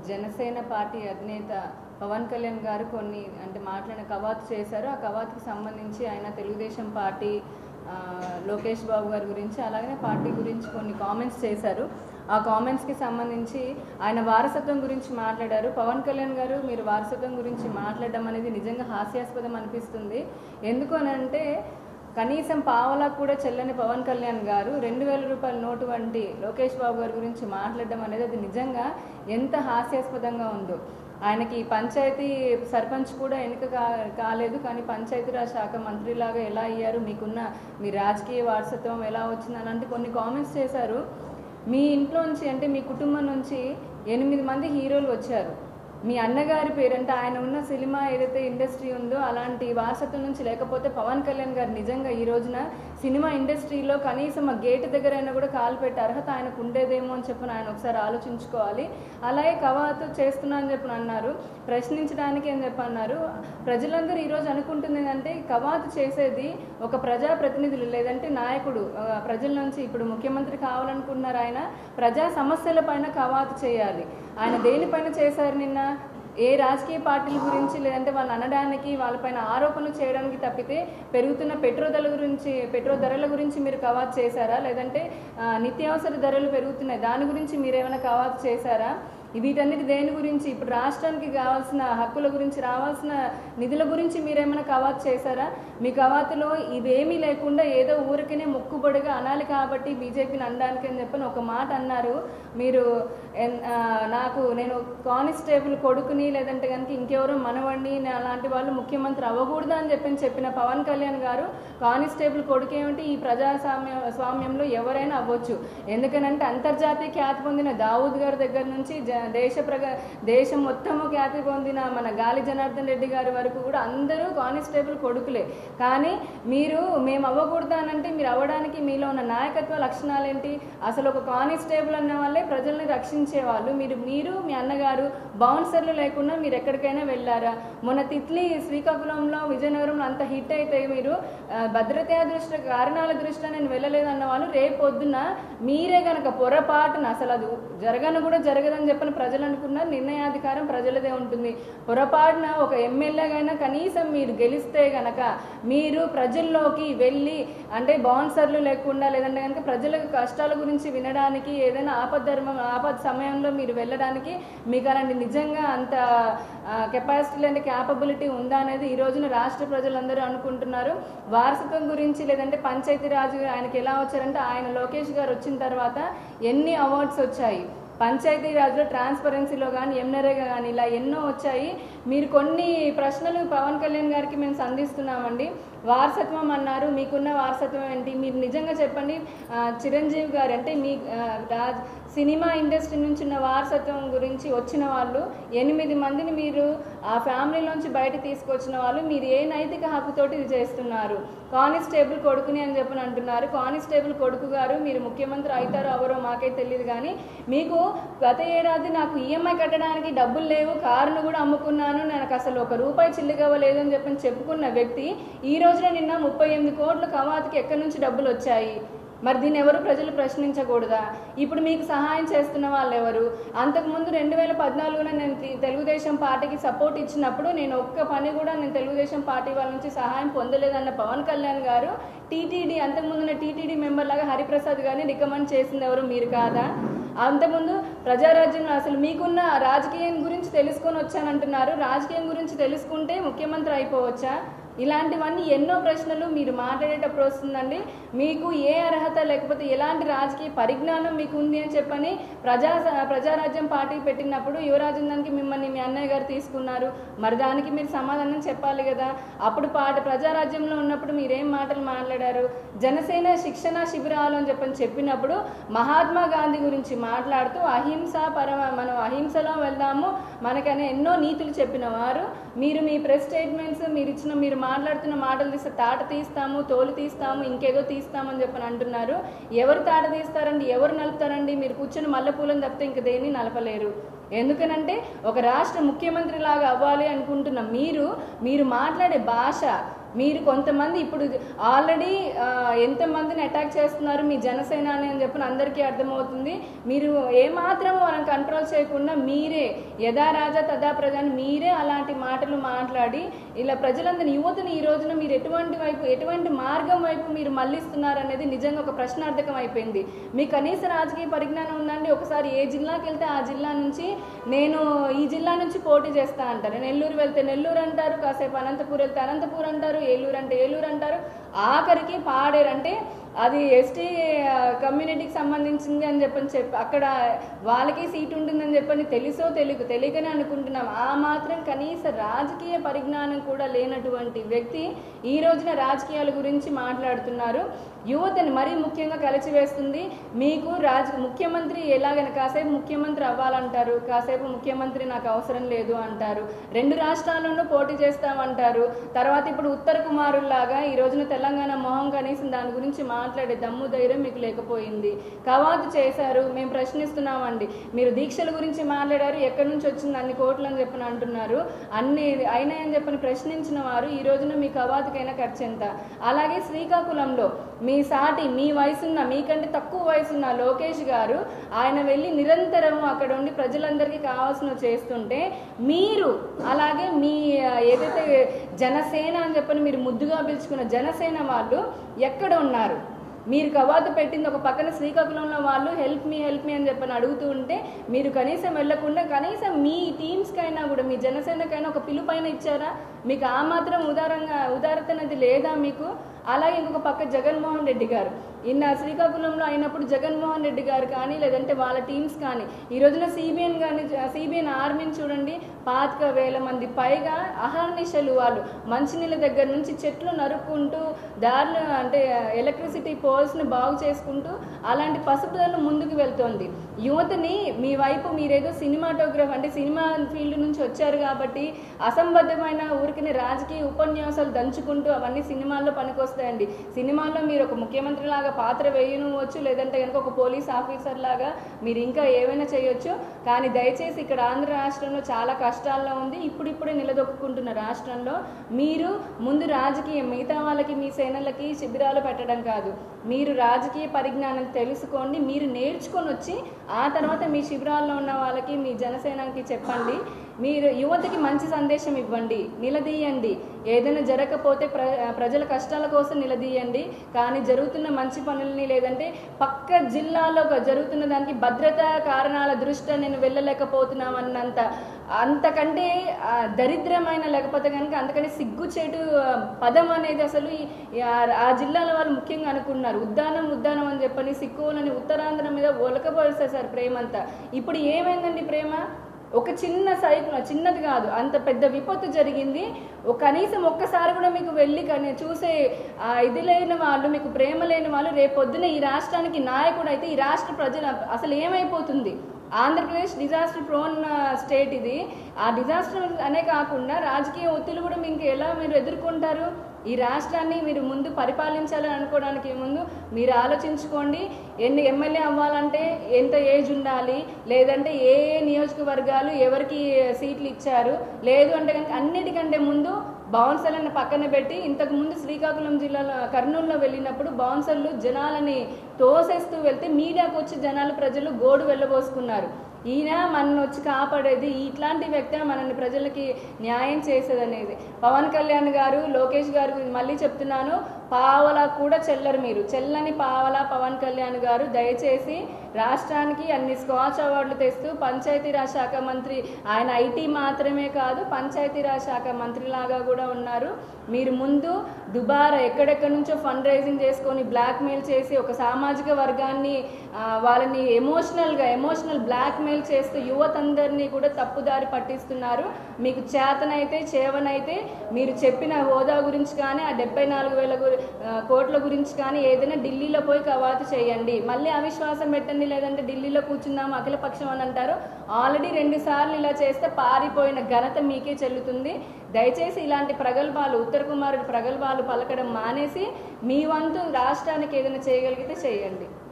Janasena party అధినేత పవన్ కళ్యాణ్ గారు కొన్ని అంటే మాట్లాడిన కవాతు చేశారు ఆ కవాతుకి సంబంధించి ఆయన తెలుగుదేశం పార్టీ ఆ, లోకేష్ బాబు గారి గురించి అలాగనే పార్టీ గురించి కొన్ని కామెంట్స్ చేశారు ఆ కామెంట్స్కి సంబంధించి ఆయన వారసత్వం గురించి మాట్లాడారు పవన్ కళ్యాణ్ గారు మీరు వారసత్వం గురించి మాట్లాడడం అనేది నిజంగా హాస్యాస్పదం అనిపిస్తుంది ఎందుకు అని అంటే కనీసం పావలా కూడా చెల్లని పవన్ కళ్యాణ్ గారు రెండు వేల రూపాయల నోటు వంటి లోకేష్ బాబు గారి గురించి మాట్లాడడం అనేది అది నిజంగా ఎంత హాస్యాస్పదంగా ఉందో ఆయనకి పంచాయతీ సర్పంచ్ కూడా ఎన్నిక కా కాలేదు కానీ పంచాయతీరాజ్ శాఖ మంత్రిలాగా ఎలా అయ్యారు మీకున్న మీ రాజకీయ వారసత్వం ఎలా వచ్చింది అలాంటి కొన్ని కామెంట్స్ చేశారు మీ ఇంట్లో నుంచి అంటే మీ కుటుంబం నుంచి ఎనిమిది మంది హీరోలు వచ్చారు మీ అన్నగారి పేరంటే ఆయన ఉన్న సినిమా ఏదైతే ఇండస్ట్రీ ఉందో అలాంటి వారసత్వం నుంచి లేకపోతే పవన్ కళ్యాణ్ గారు నిజంగా ఈ రోజున సినిమా ఇండస్ట్రీలో కనీసం ఆ గేట్ దగ్గర అయినా కూడా కాలు పెట్టే అర్హత ఆయనకు ఉండేదేమో అని చెప్పి ఆయన ఒకసారి ఆలోచించుకోవాలి అలాగే కవాతు చేస్తున్నా అని చెప్పి అన్నారు ప్రశ్నించడానికి అని చెప్పి అన్నారు ప్రజలందరూ ఈరోజు అనుకుంటుంది ఏంటంటే కవాతు చేసేది ఒక ప్రజాప్రతినిధులు లేదంటే నాయకుడు ఆ, ప్రజల నుంచి ఇప్పుడు ముఖ్యమంత్రి కావాలనుకున్నారు ఆయన ప్రజా సమస్యల పైన కవాతు చేయాలి ఆయన దేనిపైన చేశారు నిన్న ఏ రాజకీయ పార్టీల గురించి లేదంటే వాళ్ళు అనడానికి వాళ్ళపైన ఆరోపణలు చేయడానికి తప్పితే పెరుగుతున్న పెట్రోల్ ధరల గురించి పెట్రోల్ ధరల గురించి మీరు కవాతు చేశారా లేదంటే ఆ, నిత్యావసర ధరలు పెరుగుతున్నాయి దాని గురించి మీరు ఏమైనా కవాతు చేశారా వీటన్నిటి దేని గురించి ఇప్పుడు రాష్ట్రానికి కావాల్సిన హక్కుల గురించి రావాల్సిన నిధుల గురించి మీరేమైనా కవాతు చేశారా మీ కవాతులో ఇవేమీ లేకుండా ఏదో ఊరికనే మొక్కుబడిగా అనాలి కాబట్టి బీజేపీని అనడానికి అని చెప్పని ఒక మాట అన్నారు మీరు ఎన్- ఆ, నాకు నేను కానిస్టేబుల్ కొడుకుని లేదంటే కనుక ఇంకెవరో మనవండి నే- అలాంటి వాళ్ళు ముఖ్యమంత్రి అవ్వకూడదు అని చెప్పి చెప్పిన పవన్ కళ్యాణ్ గారు కానిస్టేబుల్ కొడుకు ఏమిటి ఈ ప్రజాస్వామ్య స్వామ్యంలో ఎవరైనా అవ్వచ్చు ఎందుకనంటే అంతర్జాతీయ ఖ్యాతి పొందిన దావూద్ గారి దగ్గర నుంచి జ- దేశ ప్రగ దేశం మొత్తము ఖ్యాతి పొందిన మన గాలి జనార్దన్ రెడ్డి గారి వరకు కూడా అందరూ కానిస్టేబుల్ కొడుకులే కానీ మీరు మేము అవ్వకూడదు అని అంటే మీరు అవ్వడానికి మీలో ఉన్న నాయకత్వ లక్షణాలు ఏంటి అసలు ఒక కానిస్టేబుల్ అన్న వాళ్ళే ప్రజల్ని రక్షించేవాళ్ళు మీరు మీరు మీ అన్నగారు బౌన్సర్లు లేకుండా మీరు ఎక్కడికైనా వెళ్ళారా మొన్న తిత్లీ శ్రీకాకుళంలో విజయనగరంలో అంత హిట్ అయితే మీరు ఆ, భద్రతా దృష్టి కారణాల దృష్ట్యా నేను వెళ్ళలేదు అన్న వాళ్ళు రేపు పొద్దున మీరే గనక పొరపాటున అసలు అది జరగను కూడా జరగదని చెప్పని ప్రజలు అనుకున్నారు నిర్ణయాధికారం ప్రజలదే ఉంటుంది పొరపాటున ఒక ఎమ్మెల్యేగైనా కనీసం మీరు గెలిస్తే గనక మీరు ప్రజల్లోకి వెళ్ళి అంటే బౌన్సర్లు లేకుండా లేదంటే కనుక ప్రజల కష్టాల గురించి వినడానికి ఏదైనా ఆపద్ధర్మం ఆపద సమయంలో మీరు వెళ్ళడానికి మీకు అలాంటి నిజంగా అంత కెపాసిటీ లేని క్యాపబిలిటీ ఉందా అనేది ఈ రోజున రాష్ట్ర ప్రజలందరూ అనుకుంటున్నారు వారసత్వం గురించి లేదంటే పంచాయతీరాజు ఆయనకి ఎలా వచ్చారంటే ఆయన లోకేష్ గారు వచ్చిన తర్వాత ఎన్ని అవార్డ్స్ వచ్చాయి పంచాయతీరాజ్లో ట్రాన్స్పరెన్సీలో కానీ ఎంనరేగా కానీ ఇలా ఎన్నో వచ్చాయి మీరు కొన్ని ప్రశ్నలు పవన్ కళ్యాణ్ గారికి మేము సంధిస్తున్నామండి వారసత్వం అన్నారు మీకున్న వారసత్వం ఏంటి మీరు నిజంగా చెప్పండి ఆ, చిరంజీవి గారు అంటే మీ ఆ, రాజ్ సినిమా ఇండస్ట్రీ నుంచి ఉన్న వారసత్వం గురించి వచ్చిన వాళ్ళు ఎనిమిది మందిని మీరు ఆ ఫ్యామిలీలోంచి బయట తీసుకొచ్చిన వాళ్ళు మీరు ఏ నైతిక హక్కుతోటి ఇది చేస్తున్నారు కానిస్టేబుల్ కొడుకుని అని చెప్పని అంటున్నారు కానిస్టేబుల్ కొడుకు గారు మీరు ముఖ్యమంత్రి అవుతారో అవరో మాకే తెలియదు కానీ మీకు గత ఏడాది నాకు ఈఎంఐ కట్టడానికి డబ్బులు లేవు కారును కూడా అమ్ముకున్నాను నాకు అసలు ఒక రూపాయి చిల్లిగవ్వలేదు అని చెప్పని చెప్పుకున్న వ్యక్తి ఈ రోజున నిన్న ముప్పై ఎనిమిది కోట్ల కవాతుకి ఎక్కడి నుంచి డబ్బులు వచ్చాయి మరి దీన్ని ఎవరు ప్రజలు ప్రశ్నించకూడదా ఇప్పుడు మీకు సహాయం చేస్తున్న వాళ్ళు ఎవరు అంతకుముందు రెండు వేల పద్నాలుగున నేను తి- తెలుగుదేశం పార్టీకి సపోర్ట్ ఇచ్చినప్పుడు నేను ఒక్క పని కూడా నేను తెలుగుదేశం పార్టీ వాళ్ళ నుంచి సహాయం పొందలేదన్న పవన్ కళ్యాణ్ గారు టీటీడీ అంతకుముందున్న టీటీడీ మెంబర్ లాగా హరిప్రసాద్ గారిని రికమెండ్ చేసింది ఎవరు మీరు కాదా అంతకుముందు ప్రజారాజ్యంలో అసలు మీకున్న రాజకీయం గురించి తెలుసుకొని వచ్చానంటున్నారు రాజకీయం గురించి తెలుసుకుంటే ముఖ్యమంత్రి అయిపోవచ్చా ఇలాంటివన్నీ ఎన్నో ప్రశ్నలు మీరు మాట్లాడేటప్పుడు వస్తుందండి మీకు ఏ అర్హత లేకపోతే ఎలాంటి రాజకీయ పరిజ్ఞానం మీకు ఉంది అని చెప్పని ప్రజా ప్రజారాజ్యం పార్టీ పెట్టినప్పుడు యువరాజందానికి మిమ్మల్ని మీ అన్నయ్య గారు తీసుకున్నారు మరి దానికి మీరు సమాధానం చెప్పాలి కదా అప్పుడు పాట ప్రజారాజ్యంలో ఉన్నప్పుడు మీరేం మాటలు మాట్లాడారు జనసేన శిక్షణ శిబిరాలు అని చెప్పని చెప్పినప్పుడు మహాత్మా గాంధీ గురించి మాట్లాడుతూ అహింస పరమ మనం అహింసలో వెళ్దాము మనకనే ఎన్నో నీతులు చెప్పిన వారు మీరు మీ ప్రెస్ స్టేట్మెంట్స్ మీరు ఇచ్చిన మీరు మాట్లాడుతున్న మాటలు తీస్తే తాట తీస్తాము తోలు తీస్తాము ఇంకేదో తీస్తామని చెప్పని అంటున్నారు ఎవరు తాట తీస్తారండి ఎవరు నలుపుతారండి మీరు కూర్చొని మల్లెపూలను తప్పితే ఇంక దేన్ని నలపలేరు ఎందుకనంటే ఒక రాష్ట్ర ముఖ్యమంత్రి లాగా అవ్వాలి అనుకుంటున్న మీరు మీరు మాట్లాడే భాష మీరు కొంతమంది ఇప్పుడు ఆల్రెడీ ఎంతమందిని అటాక్ చేస్తున్నారు మీ జనసేన అని అని చెప్పిన అందరికీ అర్థమవుతుంది మీరు ఏమాత్రం మనం కంట్రోల్ చేయకుండా మీరే యథా రాజా తదా ప్రజాని మీరే అలాంటి మాటలు మాట్లాడి ఇలా ప్రజలందరినీ యువతని ఈ రోజున మీరు ఎటువంటి వైపు ఎటువంటి మార్గం వైపు మీరు మళ్ళిస్తున్నారు అనేది నిజంగా ఒక ప్రశ్నార్థకం అయిపోయింది మీ కనీస రాజకీయ పరిజ్ఞానం ఉందండి ఒకసారి ఏ జిల్లాకి వెళ్తే ఆ జిల్లా నుంచి నేను ఈ జిల్లా నుంచి పోటీ చేస్తా అంటారు నెల్లూరు వెళ్తే నెల్లూరు అంటారు కాసేపు అనంతపూర్ వెళ్తే అనంతపూర్ అంటారు ఏలూరు అంటే ఏలూరు అంటారు ఆఖరికి పాడేరు అంటే అది ఎస్టీ కమ్యూనిటీకి సంబంధించింది అని చెప్పని చెప్పి అక్కడ వాళ్ళకి సీట్ ఉంటుందని చెప్పని తెలుసో తెలియదు తెలియకనే అనుకుంటున్నాం ఆ మాత్రం కనీస రాజకీయ పరిజ్ఞానం కూడా లేనటువంటి వ్యక్తి ఈ రోజున రాజకీయాల గురించి మాట్లాడుతున్నారు యువతని మరీ ముఖ్యంగా కలిచివేస్తుంది మీకు రాజ ముఖ్యమంత్రి ఎలాగైనా కాసేపు ముఖ్యమంత్రి అవ్వాలంటారు కాసేపు ముఖ్యమంత్రి నాకు అవసరం లేదు అంటారు రెండు రాష్ట్రాల్లోనూ పోటీ చేస్తామంటారు తర్వాత ఇప్పుడు ఉత్తర కుమారుల్లాగా ఈ రోజున తెలంగాణ మొహం కనీసం దాని గురించి మాట్లాడే దమ్ము ధైర్యం మీకు లేకపోయింది కవాతు చేశారు మేము ప్రశ్నిస్తున్నామండి మీరు దీక్షల గురించి మాట్లాడారు ఎక్కడి నుంచి వచ్చింది అన్ని కోట్లు అని చెప్పని అంటున్నారు అన్ని అయినాయని చెప్పని ప్రశ్నించిన వారు ఈ రోజున మీ కవాతుకైనా ఖర్చు ఎంత అలాగే శ్రీకాకుళంలో మీ సాటి మీ వయసున్న మీకంటే తక్కువ వయసున్న లోకేష్ గారు ఆయన వెళ్ళి నిరంతరం అక్కడ ఉండి ప్రజలందరికీ కావాల్సినవి చేస్తుంటే మీరు అలాగే మీ ఆ, ఏదైతే జనసేన అని చెప్పని మీరు ముద్దుగా పిలుచుకున్న జనసేన వాళ్ళు ఎక్కడ ఉన్నారు మీరు కవాతు పెట్టింది ఒక పక్కన శ్రీకాకుళంలో వాళ్ళు హెల్ప్ మీ హెల్ప్ మీ అని చెప్పని అడుగుతూ ఉంటే మీరు కనీసం వెళ్లకుండా కనీసం మీ టీమ్స్కైనా కూడా మీ జనసేనకైనా ఒక పిలుపైన ఇచ్చారా మీకు ఆ మాత్రం ఉదారంగా ఉదారత అనేది లేదా మీకు అలాగే ఇంకొక పక్క జగన్మోహన్ రెడ్డి గారు ఇన్న శ్రీకాకుళంలో అయినప్పుడు జగన్మోహన్ రెడ్డి గారు కానీ లేదంటే వాళ్ళ టీమ్స్ కానీ ఈ రోజున సిబిఎన్ కానీ సిబిఎన్ ఆర్మీని చూడండి పాతిక వేల మంది పైగా అహర్నిశలు వాళ్ళు మంచినీళ్ళ దగ్గర నుంచి చెట్లు నరుక్కుంటూ దారులు అంటే ఎలక్ట్రిసిటీ పోల్స్ని బాగు చేసుకుంటూ అలాంటి పసుపుదల ముందుకు వెళ్తోంది యువతని మీ వైపు మీరేదో సినిమాటోగ్రఫ్ అంటే సినిమా ఫీల్డ్ నుంచి వచ్చారు కాబట్టి అసంబద్ధమైన ఊరికినే రాజకీయ ఉపన్యాసాలు దంచుకుంటూ అవన్నీ సినిమాల్లో పనికొస్తాయండి సినిమాల్లో మీరు ఒక ముఖ్యమంత్రి లాగా పాత్ర వేయనువచ్చు లేదంటే కనుక ఒక పోలీస్ ఆఫీసర్ లాగా మీరు ఇంకా ఏమైనా చేయొచ్చు కానీ దయచేసి ఇక్కడ ఆంధ్ర రాష్ట్రంలో చాలా కష్టాల్లో ఉంది ఇప్పుడిప్పుడే నిలదొక్కుంటున్న రాష్ట్రంలో మీరు ముందు రాజకీయం మిగతా వాళ్ళకి మీ సేనలకి శిబిరాలు పెట్టడం కాదు మీరు రాజకీయ పరిజ్ఞానం తెలుసుకోండి మీరు నేర్చుకొని వచ్చి ఆ తర్వాత మీ శిబిరాల్లో ఉన్న వాళ్ళకి మీ జనసేనకి చెప్పండి మీరు యువతకి మంచి సందేశం ఇవ్వండి నిలదీయండి ఏదైనా జరగకపోతే ప్ర ప్రజల కష్టాల కోసం నిలదీయండి కానీ జరుగుతున్న మంచి పనుల్ని లేదంటే పక్క జిల్లాలో జరుగుతున్న దానికి భద్రతా కారణాల దృష్ట్యా నేను వెళ్ళలేకపోతున్నామన్నంత అంతకంటే ఆ, దరిద్రమైన లేకపోతే కనుక అంతకంటే సిగ్గుచేటు ఆ, పదం అనేది అసలు ఈ- ఈ ఆ- ఆ జిల్లాల వాళ్ళు ముఖ్యంగా అనుకున్నారు ఉద్దానం ఉద్దానం అని చెప్పని సిక్కులని ఉత్తరాంధ్ర మీద ఒలకపరుస్తారు ప్రేమ అంతా ఇప్పుడు ఏమైందండి ప్రేమ ఒక చిన్న సైకిల్ చిన్నది కాదు అంత పెద్ద విపత్తు జరిగింది ఒక కనీసం ఒక్కసారి కూడా మీకు వెళ్ళి కానీ చూసే ఆ, ఇది లేని వాళ్ళు మీకు ప్రేమ లేని వాళ్ళు రేపొద్దున ఈ రాష్ట్రానికి నాయకుడు అయితే ఈ రాష్ట్ర ప్రజలు అసలు ఏమైపోతుంది ఆంధ్రప్రదేశ్ డిజాస్టర్ ప్రోన్ స్టేట్ ఇది ఆ డిజాస్టర్ అనే కాకుండా రాజకీయ ఒత్తిడి కూడా మీకు ఎలా మీరు ఎదుర్కొంటారు ఈ రాష్ట్రాన్ని మీరు ముందు పరిపాలించాలని అనుకోవడానికి ముందు మీరు ఆలోచించుకోండి ఎన్ని ఎమ్మెల్యే అవ్వాలంటే ఎంత ఏజ్ ఉండాలి లేదంటే ఏ ఏ నియోజకవర్గాలు ఎవరికి సీట్లు ఇచ్చారు లేదు అంటే కనుక అన్నిటికంటే ముందు బౌన్సర్లను పక్కన పెట్టి ఇంతకు ముందు శ్రీకాకుళం జిల్లాలో కర్నూలులో వెళ్ళినప్పుడు బౌన్సర్లు జనాలని తోసేస్తూ వెళ్తే మీడియాకు వచ్చి జనాలు ప్రజలు గోడు వెళ్ళబోసుకున్నారు ఈయన మనల్ని వచ్చి కాపాడేది ఇట్లాంటి వ్యక్తి మనల్ని ప్రజలకి న్యాయం చేసేది అనేది పవన్ కళ్యాణ్ గారు లోకేష్ గారు గురించి మళ్ళీ చెప్తున్నాను పావలా కూడా చెల్లరు మీరు చెల్లని పావలా పవన్ కళ్యాణ్ గారు దయచేసి రాష్ట్రానికి అన్ని స్కాచ్ అవార్డులు తెస్తూ పంచాయతీరాజ్ శాఖ మంత్రి ఆయన ఐటీ మాత్రమే కాదు పంచాయతీరాజ్ శాఖ మంత్రిలాగా కూడా ఉన్నారు మీరు ముందు దుబారా ఎక్కడెక్కడి నుంచో ఫండ్ రైజింగ్ చేసుకొని బ్లాక్మెయిల్ చేసి ఒక సామాజిక వర్గాన్ని ఆ, వాళ్ళని ఎమోషనల్గా ఎమోషనల్ బ్లాక్మెయిల్ చేస్తూ యువత అందరినీ కూడా తప్పుదారి పట్టిస్తున్నారు మీకు చేతనైతే చేవనైతే మీరు చెప్పిన హోదా గురించి కానీ ఆ డెబ్బై నాలుగు వేల గురి- ఆ, కోట్ల గురించి కానీ ఏదైనా ఢిల్లీలో పోయి కవాతు చేయండి మళ్ళీ అవిశ్వాసం పెట్టండి లేదంటే ఢిల్లీలో కూర్చుందాం అఖిలపక్షం అని అంటారు ఆల్రెడీ రెండు సార్లు ఇలా చేస్తే పారిపోయిన ఘనత మీకే చెల్లుతుంది దయచేసి ఇలాంటి ప్రగల్భాలు ఉత్తర కుమారుడి ప్రగల్భాలు పలకడం మానేసి మీ వంతు రాష్ట్రానికి ఏదైనా చేయగలిగితే చేయండి